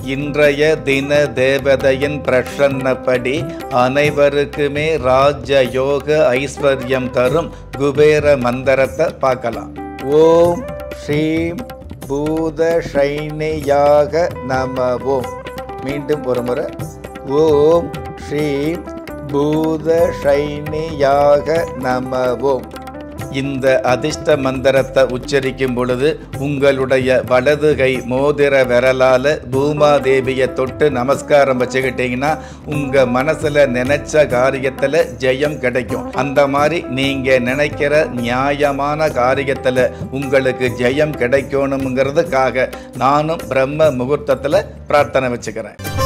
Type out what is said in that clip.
இன்றைய தின தேவதையின் பிரசன்னப்படி அனைவருக்குமே ராஜ யோக ஐஸ்வர்யம் தரும் குபேர மந்திரத்தை பார்க்கலாம் ஓம் ஸ்ரீம் பூத ஷைனியாக நமவோம் மீண்டும் ஒரு முறை ஓம் ஸ்ரீம் பூத ஷைனியாக நமவோம் இந்த அதிர்ஷ்ட மந்திரத்தை உச்சரிக்கும் பொழுது உங்களுடைய வலது கை மோதிர விரலால பூமாதேவியை தொட்டு நமஸ்காரம் வச்சுக்கிட்டீங்கன்னா உங்க மனசுல நினைச்ச காரியத்துல ஜெயம் கிடைக்கும் அந்த மாதிரி நீங்க நினைக்கிற நியாயமான காரியத்துல உங்களுக்கு ஜெயம் கிடைக்கணுங்கிறதுக்காக நானும் பிரம்ம முகூர்த்தத்துல பிரார்த்தனை வச்சுக்கிறேன்